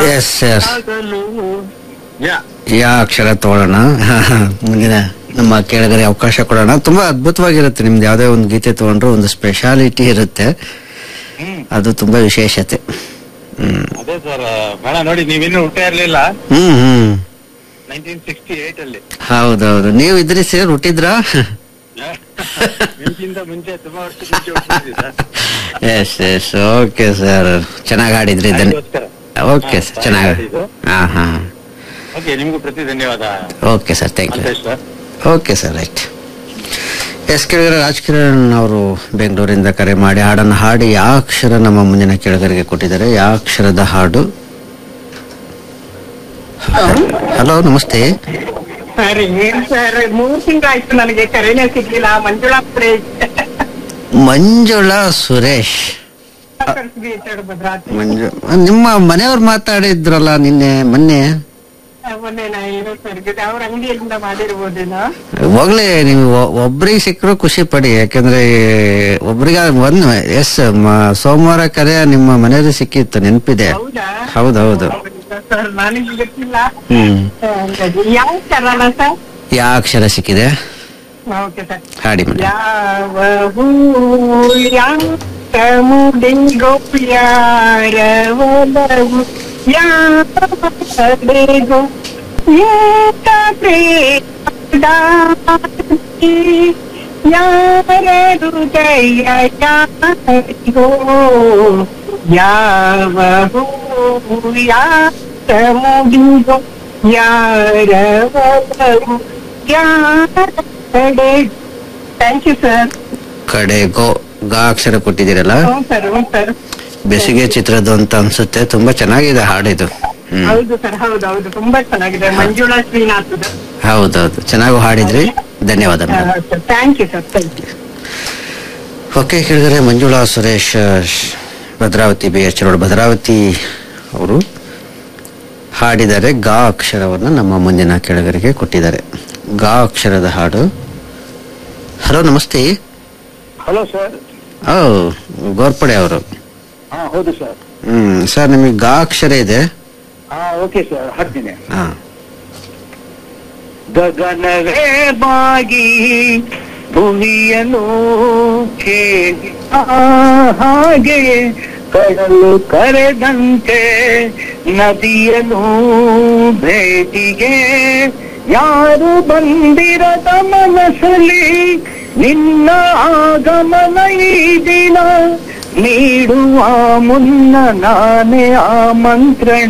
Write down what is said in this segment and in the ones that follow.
S S ಆಗಲು ಯಾ ಯಾವ ಅಕ್ಷರ ತಗೊಳ್ಳೋಣ ಮುಂದಿನ ನಮ್ಮ ಕೆಳಗಡೆ ಅವಕಾಶ ಕೊಡೋಣ ತುಂಬಾ ಅದ್ಭುತವಾಗಿರುತ್ತೆ ನಿಮ್ದು ಯಾವುದೇ ಒಂದು ಗೀತೆ ತಗೊಂಡ್ರು ಒಂದು ಸ್ಪೆಷಾಲಿಟಿ ಇರುತ್ತೆ ಹ್ಮ್ ಅದು ತುಂಬಾ ವಿಶೇಷತೆ ಹ್ಮ್ ಅದೇ ಸರ್ ಬೇಡ ನೋಡಿ ನೀವಿನ್ನೂ ಹುಟ್ಟೇ ಇರ್ಲಿಲ್ಲ hmm hmm nineteen sixty eight ಅಲ್ಲಿ ಹೌದೌದು ನೀವು ಇದ್ರಿ ಸೇರ್ ಹುಟ್ಟಿದ್ರಾ ನಿಮ್ಗಿಂತ ಮುಂಚೆ ತುಂಬಾ ವರ್ಷ ಮುಂಚೆ ಹುಟ್ಟಿದ್ವಿ sir yes yes okay sir ಚೆನ್ನಾಗಿ ಹಾಡಿದ್ರಿ ಅದಕ್ಕೋಸ್ಕರ. ಓಕೆ ಸರ್ ಚೆನ್ನಾಗಿ ಹಾಡಿದ್ದು. ಹಾ ಹಾ ಓಕೆ ನಿಮ್ಗೂ ಪ್ರತಿ ಧನ್ಯವಾದ okay sir thank you Mallesh sir okay sir right yes Kelagare Rajkiran ಅವರು ಬೆಂಗಳೂರಿಂದ ಕರೆ ಮಾಡಿ ಹಾಡನ್ನು ಹಾಡಿ ಯಾವ ಅಕ್ಷರ ನಮ್ಮ ಮುಂದಿನ ಕೆಳಗರಿಗೆ ಕೊಟ್ಟಿದ್ದಾರೆ ಯಾವ ಅಕ್ಷರದ ಹಾಡು ಹಲೋ ನಮಸ್ತೆ ಸರ್ ಏನ್ ಸರ್ ಮೂರ್ ತಿಂಗಳಾಯ್ತು ನನಗೆ ಕರೆನೇ ಸಿಗ್ಲಿಲ್ಲ ಮಂಜುಳಾ ಪ್ರೇಜ್ ಮಂಜುಳಾ ಸುರೇಶ್ ಭದ್ರಾತ್ರಿ ಮಂಜು ನಿಮ್ಮ ಮನೆಯವ್ರು ಮಾತಾಡಿದ್ರಲ್ಲ ನಿನ್ನೆ ಮೊನ್ನೆ ಮೊನ್ನೆ ನಾ ಏನೋ ಸರ್ ಅವ್ರ ಅಂಗಡಿಯಿಂದ ಮಾಡಿರ್ಬೋದೇನೋ ಹೋಗ್ಲಿ ನೀವು ಒ- ಒಬ್ರಿಗೆ ಸಿಕ್ಕರು ಖುಷಿ ಪಡಿ ಯಾಕಂದ್ರೆ ಒಬ್ರಿಗೆ ಒಂದ್ ಎಸ್ ಸೋಮವಾರ ಕರೆ ನಿಮ್ಮ ಮನೆಯವ್ರಿಗೆ ಸಿಕ್ಕಿತ್ತು ನೆನಪಿದೆ ಹೌದಾ ಹೌದೌದು ಸರ್ ನನಗೆ ಗೊತ್ತಿಲ್ಲ ಹ್ಮ್ ಹಂಗಾಗಿ ಯಾವ ಚರಣ ಸರ್ ಯಾವ ಅಕ್ಷರ ಸಿಕ್ಕಿದೆ ಓಕೆ ಸರ್ ಹಾಡಿ ಮೇಡಮ್ ಯಾವ ಹೂಯಾಂತಮುಡಿ ಗೋಪಿಯಾರ ಒಲವು ಯಾರೆಗೂ ಏಕ ಪ್ರೇಮದಾಸಿ ಯಾರ ಹೃದಯ ಯಾರಿಗೋ ಯಾವ ಹೂಯಾಂತಮುಡಿಗೋ ಯಾರ ಒಲವು ಯಾರ ಕಡೆ ಥ್ಯಾಂಕ್ ಯು ಸರ್ ಕಡೆ ಗೋ ಗಾ ಅಕ್ಷರ ಕೊಟ್ಟಿದ್ದೀರಲ್ಲ ಹ್ಞೂ ಸರ್ ಹ್ಞೂ ಸರ್ ಬೆಸಿಗೆ ಚಿತ್ರದ್ದು ಅಂತ ಅನ್ಸುತ್ತೆ ತುಂಬಾ ಚೆನ್ನಾಗಿದೆ ಹಾಡಿದು ಹ್ಮ್ ಹೌದು ಸರ್ ಹೌದು ಹೌದು ತುಂಬಾ ಚೆನ್ನಾಗಿದೆ ಮಂಜುಳಾ ಶ್ರೀನಾಥ್ ಹೌದೌದು ಚೆನ್ನಾಗಿ ಹಾಡಿದ್ರಿ ಧನ್ಯವಾದ madam thank you sir thank you okay ಕೇಳಿದರೆ ಮಂಜುಳಾ ಸುರೇಶ್ ಶ್- Bhadravathi B H road Bhadravathi ಅವರು ಹಾಡಿದ್ದಾರೆ ಗಾ ಅಕ್ಷರವನ್ನು ನಮ್ಮ ಮುಂದಿನ ಕೆಳಗರಿಗೆ ಕೊಟ್ಟಿದ್ದಾರೆ ಗಾ ಅಕ್ಷರದ ಹಾಡು ಹಲೋ ನಮಸ್ತೆ ಹಲೋ ಸರ್ ಓ ಗೋರ್ಪಡೆ ಅವರು ಹಾ ಹೌದು ಸರ್ ಹ್ಮ್ ಸರ್ ನಿಮಗೆ ಗಾ ಅಕ್ಷರ ಇದೆ ಹಾ ಓಕೆ ಸರ್ ಹಾಡ್ತೀನಿ ಹಾ ಗಗನವೇ ಬಾಗಿ ಭೂಮಿಯನ್ನು ಕೇಳಿ ಆ ಹಾಗೆ ಕಡಲು ಕರೆದಂತೆ ನದಿಯನ್ನು ಭೇಟಿಗೆ ಯಾರು ಬಂದಿರದ ಮನಸ್ಸಲ್ಲಿ ನಿನ್ನ ಆಗಮನ ಈ ದಿನ ನೀಡುವ ಮುನ್ನ ನಾನೇ ಆಮಂತ್ರಣ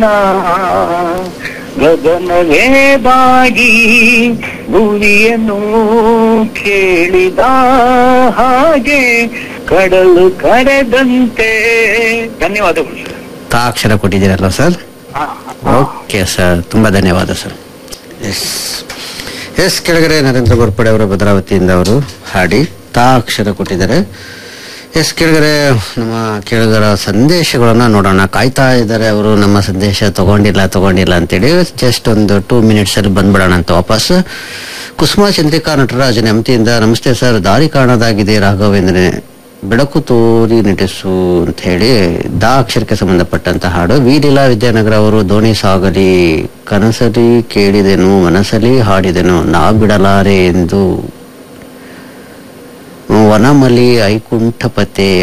ಗಗನವೇ ಬಾಗಿ ಭೂಮಿಯನ್ನು ಕೇಳಿದ ಹಾಗೆ ಕಡಲು ಕರೆದಂತೆ ಧನ್ಯವಾದಗಳು ಸರ್ ತಾ ಅಕ್ಷರ ಕೊಟ್ಟಿದ್ದೀರಲ್ವ ಸರ್ ಹಾ, ಓಕೆ ಸರ್ ತುಂಬಾ ಧನ್ಯವಾದ ಸರ್ ಎಸ್ ಎಸ್ ಕೆಳಗಡೆ ನರೇಂದ್ರ ಗೋರ್ಪಡೆ ಅವರು ಭದ್ರಾವತಿಯಿಂದ ಅವರು ಹಾಡಿ ತಾ ಅಕ್ಷರ ಕೊಟ್ಟಿದ್ದಾರೆ ಎಸ್ ಕೆಳಗಡೆ ನಮ್ಮ ಕೆಳಗರ ಸಂದೇಶಗಳನ್ನ ನೋಡೋಣ ಕಾಯ್ತಾ ಇದ್ದಾರೆ ಅವರು ನಮ್ಮ ಸಂದೇಶ ತಗೊಂಡಿಲ್ಲ ತಗೊಂಡಿಲ್ಲ ಅಂತೇಳಿ ಜಸ್ಟ್ ಒಂದು ಟೂ ಮಿನಿಟ್ಸ್ ಅಲ್ಲಿ ಬಂದ್ಬಿಡೋಣ ಅಂತ ವಾಪಸ್ ಕುಸುಮ ಚಂದ್ರಿಕಾ ನಟರಾಜನ್ ಎಮ್ತಿಯಿಂದ ನಮಸ್ತೆ ಸರ್ ದಾರಿ ಕಾಣದಾಗಿದೆ ರಾಘವೇಂದ್ರನೇ ಬೆಳಕು ತೋರಿ ನಟಿಸು ಅಂತ ಹೇಳಿ ದಾ ಅಕ್ಷರಕ್ಕೆ ಸಂಬಂಧಪಟ್ಟಂತ ಹಾಡು ವಿ ಲೀಲಾ ವಿದ್ಯಾನಗರ ಅವರು ದೋಣಿ ಸಾಗಲಿ ಕನಸಲಿ ಕೇಳಿದೆನು ಮನಸ್ಸಲ್ಲಿ ಹಾಡಿದೆನು ನಾ ಬಿಡಲಾರೆ ಎಂದು ವನಮಲಿ ಐಕುಂಠಪತೆ